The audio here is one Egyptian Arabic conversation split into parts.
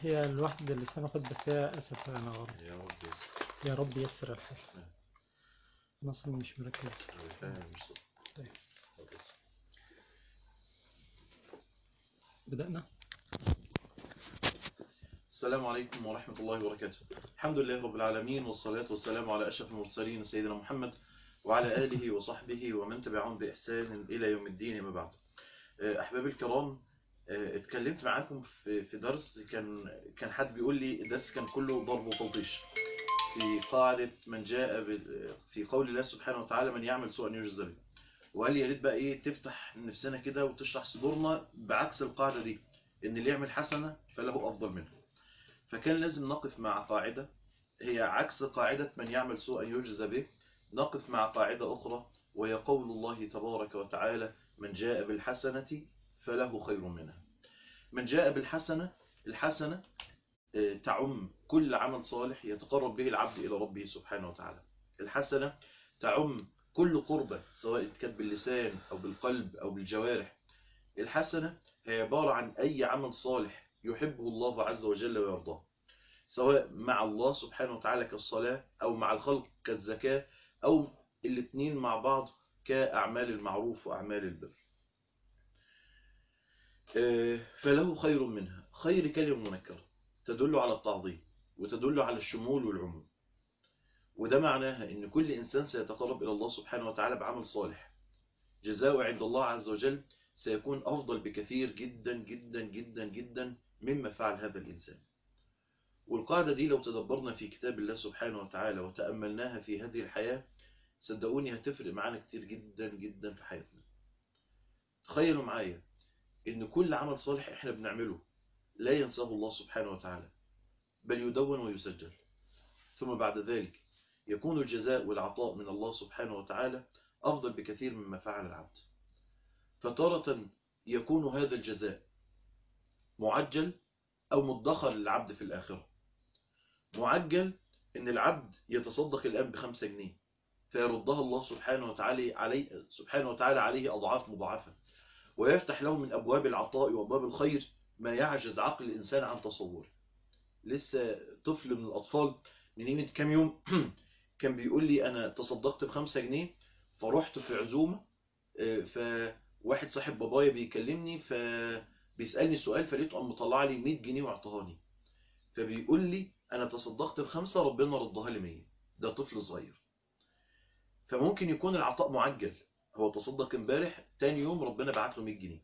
هي الواحدة اللي سنقد بس فيها أسف أنا غلط يا رب يسر يا رب يسر الحال نعم. أنا أصلا مش مركز أنا فاهم مش صح طيب. رب يسر. بدأنا السلام عليكم ورحمة الله وبركاته الحمد لله رب العالمين والصلاة والسلام على أشرف المرسلين سيدنا محمد وعلى آله وصحبه ومن تبعهم بإحسان إلى يوم الدين ما بعد آه، أحبابي الكرام آه، اتكلمت معاكم في في درس كان كان حد بيقول لي الدرس كان كله ضرب وتلطيش في قاعدة من جاء بال- في قول الله سبحانه وتعالى من يعمل سوءا يجزى به وقال لي يا ريت بقى ايه تفتح نفسنا كده وتشرح صدورنا بعكس القاعدة دي ان اللي يعمل حسنة فله افضل منها فكان لازم نقف مع قاعدة هي عكس قاعدة من يعمل سوءا يجزى به نقف مع قاعدة أخرى وهي قول الله تبارك وتعالى من جاء بالحسنة فله خير منها من جاء بالحسنة الحسنة آه، تعم كل عمل صالح يتقرب به العبد إلى ربه سبحانه وتعالى الحسنة تعم كل قربة سواء كانت باللسان أو بالقلب أو بالجوارح الحسنة هي عبارة عن أي عمل صالح يحبه الله عز وجل ويرضاه سواء مع الله سبحانه وتعالى كالصلاة أو مع الخلق كالزكاة أو الاثنين مع بعض كأعمال المعروف وأعمال البر آه، فله خير منها خير كلمة منكرة تدل على التعظيم وتدل على الشمول والعموم وده معناها ان كل انسان سيتقرب الى الله سبحانه وتعالى بعمل صالح جزاؤه عند الله عز وجل سيكون افضل بكثير جدا جدا جدا جدا مما فعل هذا الانسان والقاعدة دي لو تدبرنا في كتاب الله سبحانه وتعالى وتأملناها في هذه الحياة صدقوني هتفرق معانا كتير جدا جدا في حياتنا تخيلوا معايا ان كل عمل صالح احنا بنعمله لا ينساه الله سبحانه وتعالى بل يدون ويسجل ثم بعد ذلك يكون الجزاء والعطاء من الله سبحانه وتعالى أفضل بكثير مما فعل العبد فتارة يكون هذا الجزاء معجل أو مدخر للعبد في الآخرة معجل إن العبد يتصدق الآن بخمسة جنيه فيردها الله سبحانه وتعالى عليه سبحانه وتعالى عليه أضعاف مضاعفة ويفتح له من أبواب العطاء وأبواب الخير ما يعجز عقل الإنسان عن تصوره لسه طفل من الأطفال من قيمة كام يوم كان بيقول لي أنا تصدقت بخمسة جنيه فرحت في عزومة آه، فواحد صاحب بابايا بيكلمني فبيسألني سؤال فلقيته قام مطلع لي 100 جنيه واعطهاني فبيقول لي أنا تصدقت بخمسة ربنا ردها لي 100 ده طفل صغير فممكن يكون العطاء معجل هو تصدق امبارح تاني يوم ربنا بعت له 100 جنيه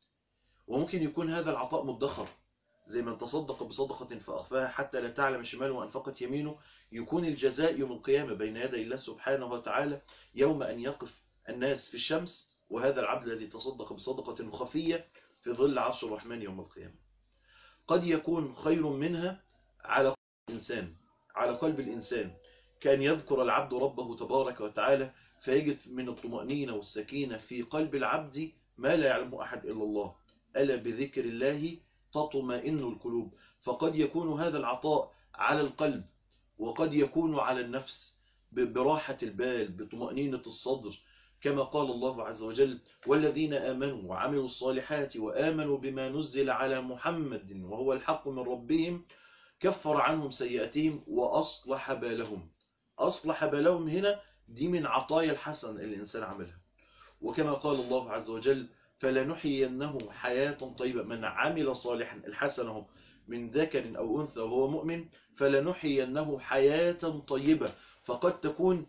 وممكن يكون هذا العطاء مدخر زي من تصدق بصدقة فأخفاها حتى لا تعلم شماله وأنفقت يمينه يكون الجزاء يوم القيامة بين يدي الله سبحانه وتعالى يوم أن يقف الناس في الشمس وهذا العبد الذي تصدق بصدقة خفية في ظل عرش الرحمن يوم القيامة قد يكون خير منها على قلب الإنسان على قلب الإنسان كان يذكر العبد ربه تبارك وتعالى فيجد من الطمأنينة والسكينة في قلب العبد ما لا يعلم أحد إلا الله ألا بذكر الله تطمئن القلوب فقد يكون هذا العطاء على القلب وقد يكون على النفس ب- براحة البال بطمأنينة الصدر كما قال الله عز وجل والذين آمنوا وعملوا الصالحات وآمنوا بما نزل على محمد وهو الحق من ربهم كفر عنهم سيئاتهم وأصلح بالهم أصلح بالهم هنا دي من عطايا الحسن اللي الإنسان عملها وكما قال الله عز وجل فلنحيينه حياة طيبة من عمل صالحا الحسنه من ذكر أو أنثى وهو مؤمن فلنحيينه حياة طيبة فقد تكون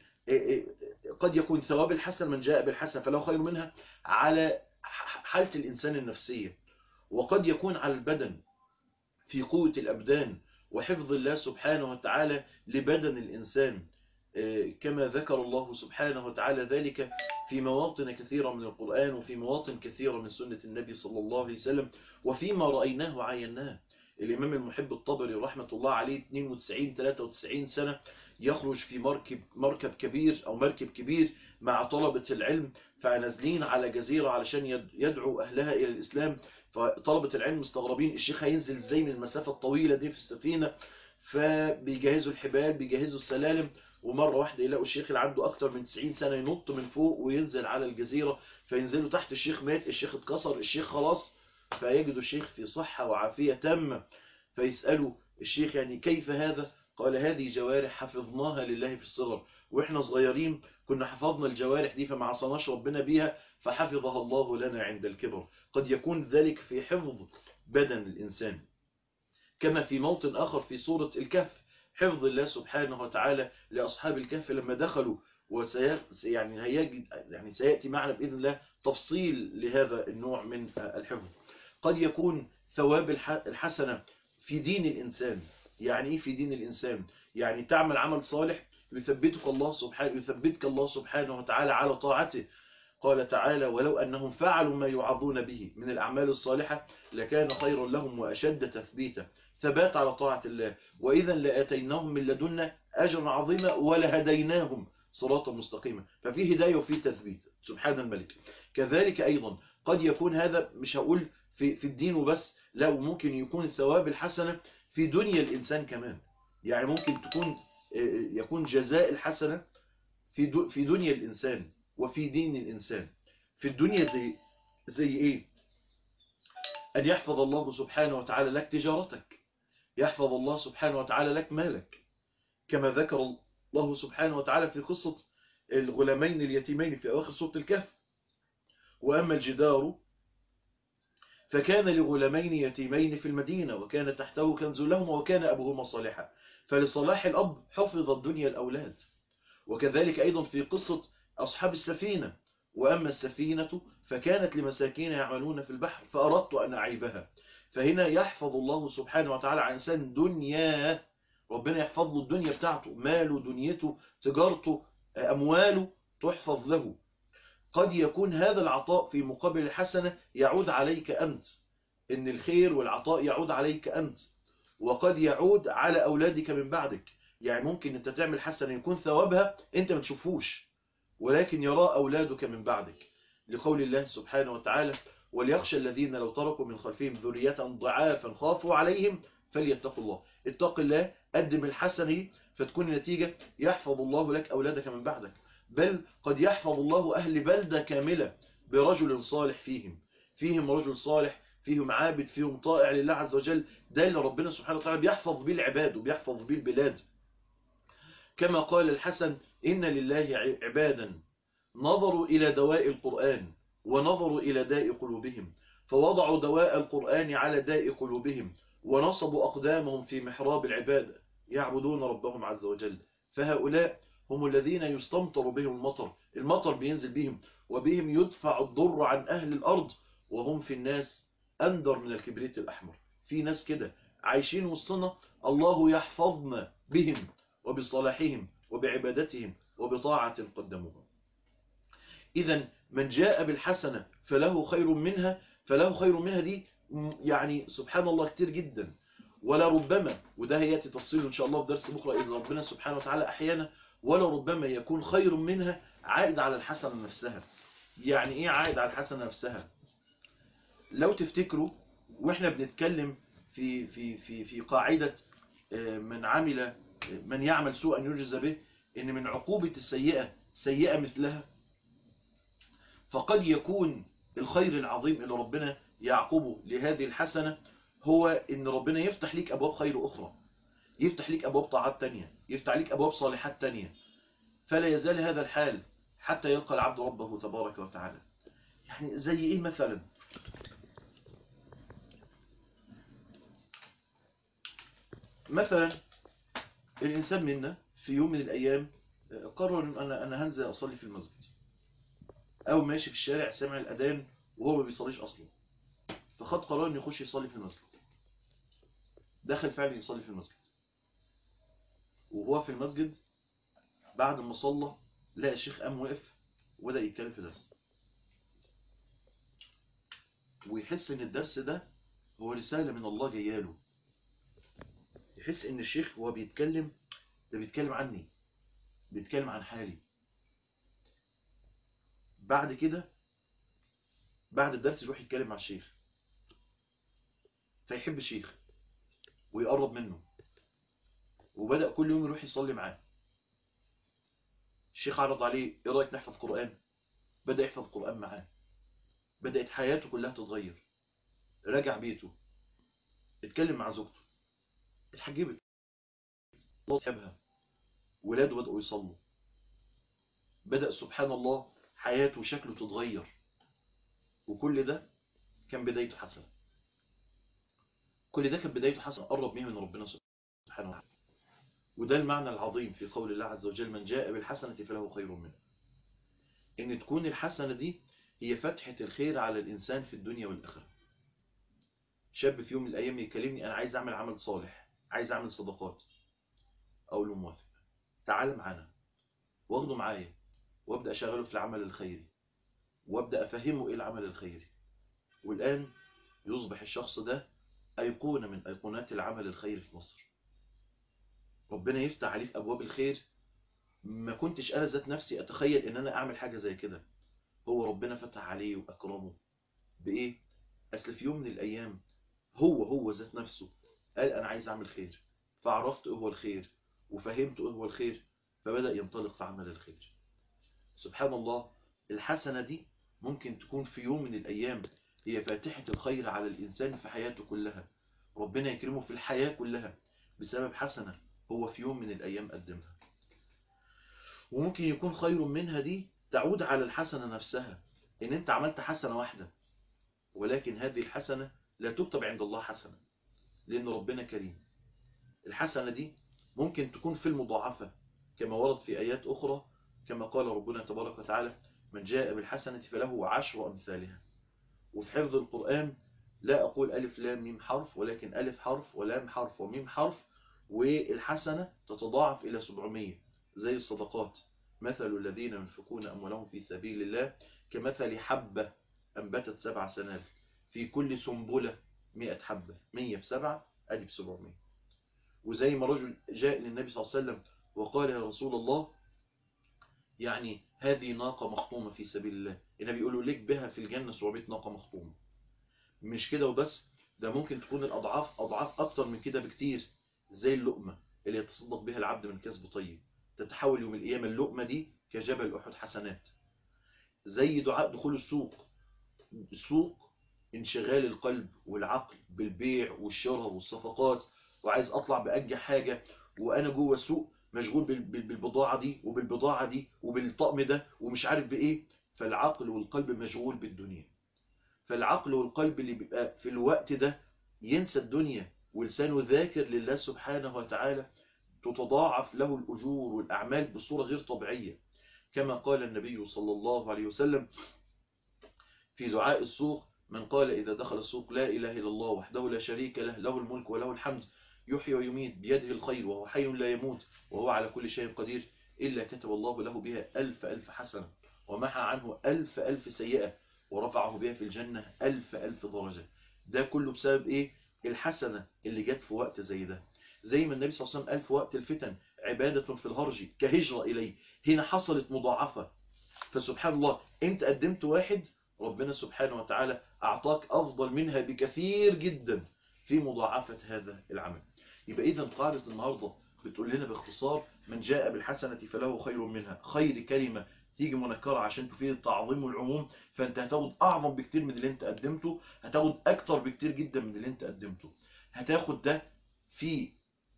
قد يكون ثواب الحسن من جاء بالحسن فله خير منها على حالة الإنسان النفسية وقد يكون على البدن في قوة الأبدان وحفظ الله سبحانه وتعالى لبدن الإنسان كما ذكر الله سبحانه وتعالى ذلك في مواطن كثيرة من القرآن وفي مواطن كثيرة من سنة النبي صلى الله عليه وسلم وفيما رأيناه وعيناه الإمام المحب الطبري رحمة الله عليه 92-93 سنة يخرج في مركب, مركب كبير أو مركب كبير مع طلبة العلم فنازلين على جزيرة علشان يدعو أهلها إلى الإسلام فطلبة العلم مستغربين الشيخ هينزل ازاي من المسافة الطويلة دي في السفينة فبيجهزوا الحبال بيجهزوا السلالم ومرة واحدة يلاقوا الشيخ اللي عنده أكتر من 90 سنة ينط من فوق وينزل على الجزيرة فينزلوا تحت الشيخ مات الشيخ اتكسر الشيخ خلاص فيجدوا الشيخ في صحة وعافية تامة فيسألوا الشيخ يعني كيف هذا قال هذه جوارح حفظناها لله في الصغر واحنا صغيرين كنا حفظنا الجوارح دي فما عصناش ربنا بيها فحفظها الله لنا عند الكبر قد يكون ذلك في حفظ بدن الإنسان كما في موطن آخر في سورة الكهف حفظ الله سبحانه وتعالى لأصحاب الكهف لما دخلوا وسي يعني هيجد يعني سيأتي معنا بإذن الله تفصيل لهذا النوع من الحفظ قد يكون ثواب الحسنة في دين الإنسان يعني إيه في دين الإنسان يعني تعمل عمل صالح يثبتك الله سبحانه يثبتك الله سبحانه وتعالى على طاعته قال تعالى ولو أنهم فعلوا ما يعظون به من الأعمال الصالحة لكان خيرا لهم وأشد تثبيتا ثبات على طاعة الله وإذا لآتيناهم من لدنا أجرا عظيما ولهديناهم صراطا مستقيما ففي هداية وفي تثبيت سبحان الملك كذلك أيضا قد يكون هذا مش هقول في, في الدين وبس لا وممكن يكون الثواب الحسنة في دنيا الإنسان كمان يعني ممكن تكون يكون جزاء الحسنة في في دنيا الإنسان وفي دين الإنسان في الدنيا زي زي إيه أن يحفظ الله سبحانه وتعالى لك تجارتك يحفظ الله سبحانه وتعالى لك مالك كما ذكر الله سبحانه وتعالى في قصة الغلامين اليتيمين في أواخر سورة الكهف وأما الجدار فكان لغلامين يتيمين في المدينة وكان تحته كنز لهما وكان أبوهما صالحا فلصلاح الأب حفظ الدنيا الأولاد وكذلك أيضا في قصة أصحاب السفينة وأما السفينة فكانت لمساكين يعملون في البحر فأردت أن أعيبها فهنا يحفظ الله سبحانه وتعالى عن إنسان دنيا ربنا يحفظ له الدنيا بتاعته ماله دنيته تجارته أمواله تحفظ له قد يكون هذا العطاء في مقابل الحسنة يعود عليك أنت إن الخير والعطاء يعود عليك أنت وقد يعود على أولادك من بعدك يعني ممكن أنت تعمل حسنة يكون ثوابها أنت ما تشوفوش ولكن يرى أولادك من بعدك لقول الله سبحانه وتعالى وليخشى الذين لو تركوا من خلفهم ذرية ضعافا خافوا عليهم فليتقوا الله اتق الله قدم الحسنة فتكون النتيجة يحفظ الله لك أولادك من بعدك بل قد يحفظ الله أهل بلدة كاملة برجل صالح فيهم فيهم رجل صالح فيهم عابد فيهم طائع لله عز وجل ده اللي ربنا سبحانه وتعالى بيحفظ بيه العباد وبيحفظ بيه البلاد كما قال الحسن إن لله عبادا نظروا إلى دواء القرآن ونظروا إلى داء قلوبهم فوضعوا دواء القرآن على داء قلوبهم ونصبوا أقدامهم في محراب العبادة يعبدون ربهم عز وجل فهؤلاء هم الذين يستمطر بهم المطر المطر بينزل بهم وبهم يدفع الضر عن أهل الأرض وهم في الناس أندر من الكبريت الأحمر في ناس كده عايشين وسطنا الله يحفظنا بهم وبصلاحهم وبعبادتهم وبطاعة قدموها إذا من جاء بالحسنة فله خير منها فله خير منها دي يعني سبحان الله كتير جدا ولا ربما وده هياتي تفصيل إن شاء الله في درس بكرة إذا ربنا سبحانه وتعالى أحيانا ولا ربما يكون خير منها عائد على الحسنة نفسها يعني إيه عائد على الحسنة نفسها لو تفتكروا وإحنا بنتكلم في في في في قاعدة من عمل من يعمل سوءا يجزى به إن من عقوبة السيئة سيئة مثلها فقد يكون الخير العظيم اللي ربنا يعقبه لهذه الحسنة هو ان ربنا يفتح ليك ابواب خير اخرى يفتح ليك ابواب طاعات تانية يفتح ليك ابواب صالحات تانية فلا يزال هذا الحال حتى يلقى العبد ربه تبارك وتعالى يعني زي ايه مثلا مثلا الانسان منا في يوم من الايام قرر ان انا انا هنزل اصلي في المسجد او ماشي في الشارع سامع الاذان وهو ما بيصليش اصلا فخد قرار انه يخش يصلي في المسجد دخل فعلا يصلي في المسجد وهو في المسجد بعد ما صلى لقى الشيخ قام وقف وبدا يتكلم في درس ويحس ان الدرس ده هو رسالة من الله جايه له يحس ان الشيخ وهو بيتكلم ده بيتكلم عني بيتكلم عن حالي بعد كده بعد الدرس يروح يتكلم مع الشيخ فيحب الشيخ ويقرب منه وبدأ كل يوم يروح يصلي معاه الشيخ عرض عليه ايه رايك نحفظ قرآن بدأ يحفظ قرآن معاه بدأت حياته كلها تتغير رجع بيته اتكلم مع زوجته اتحجبت الله يحبها ولاده بدأوا يصلوا بدأ سبحان الله حياته وشكله تتغير وكل ده كان بدايته حسنة كل ده كان بدايته حسنة قرب بيه من ربنا سبحانه وتعالى وده المعنى العظيم في قول الله عز وجل من جاء بالحسنة فله خير منه ان تكون الحسنة دي هي فتحة الخير على الإنسان في الدنيا والآخرة شاب في يوم من الأيام يكلمني أنا عايز أعمل عمل صالح عايز أعمل صدقات أقول له موافق تعال معانا واخده معايا وابدأ أشغله في العمل الخيري وابدأ أفهمه إيه العمل الخيري والآن يصبح الشخص ده أيقونة من أيقونات العمل الخيري في مصر ربنا يفتح عليه في أبواب الخير ما كنتش أنا ذات نفسي أتخيل إن أنا أعمل حاجة زي كده هو ربنا فتح عليه وأكرمه بإيه؟ أصل في يوم من الأيام هو هو ذات نفسه قال أنا عايز أعمل خير فعرفت إيه هو الخير وفهمت إيه هو الخير فبدأ ينطلق في عمل الخير سبحان الله الحسنة دي ممكن تكون في يوم من الأيام هي فاتحة الخير على الإنسان في حياته كلها ربنا يكرمه في الحياة كلها بسبب حسنة هو في يوم من الأيام قدمها وممكن يكون خير منها دي تعود على الحسنة نفسها إن أنت عملت حسنة واحدة ولكن هذه الحسنة لا تكتب عند الله حسنة لأن ربنا كريم الحسنة دي ممكن تكون في المضاعفة كما ورد في آيات أخرى كما قال ربنا تبارك وتعالى من جاء بالحسنة فله عشر أمثالها وفي حفظ القرآن لا أقول ألف لام ميم حرف ولكن ألف حرف ولام حرف وميم حرف والحسنة تتضاعف إلى 700 زي الصدقات مثل الذين ينفقون أموالهم في سبيل الله كمثل حبة أنبتت سبع سنابل في كل سنبلة 100 حبة 100 في 7 أدي ب 700 وزي ما رجل جاء للنبي صلى الله عليه وسلم وقال يا رسول الله يعني هذه ناقة مخطومة في سبيل الله النبي يقول له لك بها في الجنة 700 ناقة مخطومة مش كده وبس ده ممكن تكون الأضعاف أضعاف أكتر من كده بكتير زي اللقمة اللي يتصدق بها العبد من كسب طيب تتحول يوم القيامة اللقمة دي كجبل أحد حسنات زي دعاء دخول السوق السوق انشغال القلب والعقل بالبيع والشراء والصفقات وعايز أطلع بأجي حاجة وأنا جوه السوق مشغول بالبضاعة دي وبالبضاعة دي وبالطقم ده ومش عارف بإيه فالعقل والقلب مشغول بالدنيا فالعقل والقلب اللي بيبقى في الوقت ده ينسى الدنيا ولسانه ذاكر لله سبحانه وتعالى تتضاعف له الأجور والأعمال بصورة غير طبيعية كما قال النبي صلى الله عليه وسلم في دعاء السوق من قال إذا دخل السوق لا إله إلا الله وحده لا شريك له له الملك وله الحمد يحيي ويميت بيده الخير وهو حي لا يموت وهو على كل شيء قدير إلا كتب الله له بها ألف ألف حسنة ومحى عنه ألف ألف سيئة ورفعه بها في الجنة ألف ألف درجة ده كله بسبب إيه الحسنة اللي جت في وقت زي ده زي ما النبي صلى الله عليه وسلم قال في وقت الفتن عبادة في الهرج كهجرة إليه هنا حصلت مضاعفة فسبحان الله انت قدمت واحد ربنا سبحانه وتعالى أعطاك أفضل منها بكثير جدا في مضاعفة هذا العمل يبقى إذا قاعدة النهاردة بتقول لنا باختصار من جاء بالحسنة فله خير منها خير كلمة تيجي منكرة عشان تفيد التعظيم والعموم فانت هتاخد اعظم بكتير من اللي انت قدمته هتاخد اكتر بكتير جدا من اللي انت قدمته هتاخد ده في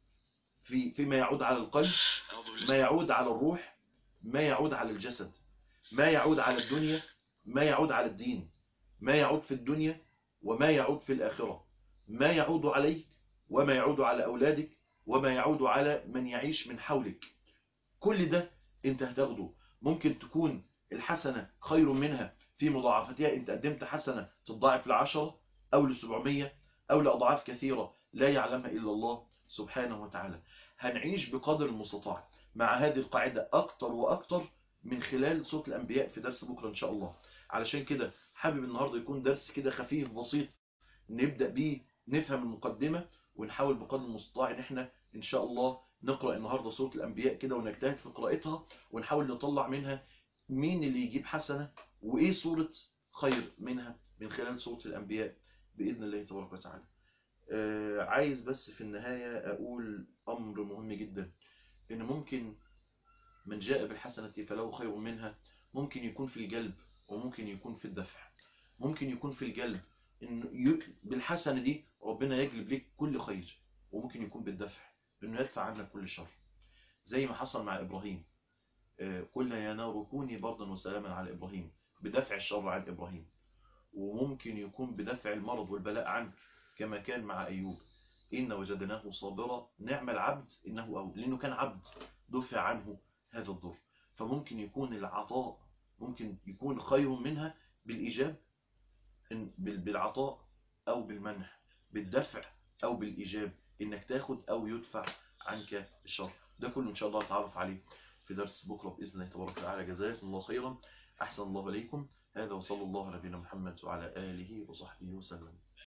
في فيما يعود على القلب ما يعود على الروح ما يعود على الجسد ما يعود على الدنيا ما يعود على الدين ما يعود في الدنيا وما يعود في الآخرة ما يعود عليك وما يعود على أولادك وما يعود على من يعيش من حولك كل ده انت هتاخده ممكن تكون الحسنة خير منها في مضاعفتها انت قدمت حسنة تضاعف لعشرة او لسبعمية او لأضعاف كثيرة لا يعلمها إلا الله سبحانه وتعالى هنعيش بقدر المستطاع مع هذه القاعدة أكتر وأكتر من خلال صوت الأنبياء في درس بكرة إن شاء الله علشان كده حابب النهاردة يكون درس كده خفيف بسيط نبدأ بيه نفهم المقدمة ونحاول بقدر المستطاع إن احنا إن شاء الله نقرأ النهاردة سورة الأنبياء كده ونجتهد في قراءتها ونحاول نطلع منها مين اللي يجيب حسنة وإيه سورة خير منها من خلال سورة الأنبياء بإذن الله تبارك وتعالى آه عايز بس في النهاية أقول أمر مهم جدا إن ممكن من جاء بالحسنة فله خير منها ممكن يكون في الجلب وممكن يكون في الدفع ممكن يكون في الجلب إن بالحسنة دي ربنا يجلب لك كل خير وممكن يكون بالدفع انه يدفع عنك كل شر زي ما حصل مع ابراهيم آه، قلنا يا نار كوني بردا وسلاما على ابراهيم بدفع الشر عن ابراهيم وممكن يكون بدفع المرض والبلاء عنك كما كان مع ايوب ان وجدناه صابرا نعم العبد انه أو لانه كان عبد دفع عنه هذا الضر فممكن يكون العطاء ممكن يكون خير منها بالايجاب إن- بال- بالعطاء او بالمنح بالدفع او بالايجاب انك تاخد او يدفع عنك الشر ده كله ان شاء الله نتعرف عليه في درس بكره باذن الله تبارك وتعالى جزاكم الله خيرا احسن الله اليكم هذا وصلى الله على نبينا محمد وعلى اله وصحبه وسلم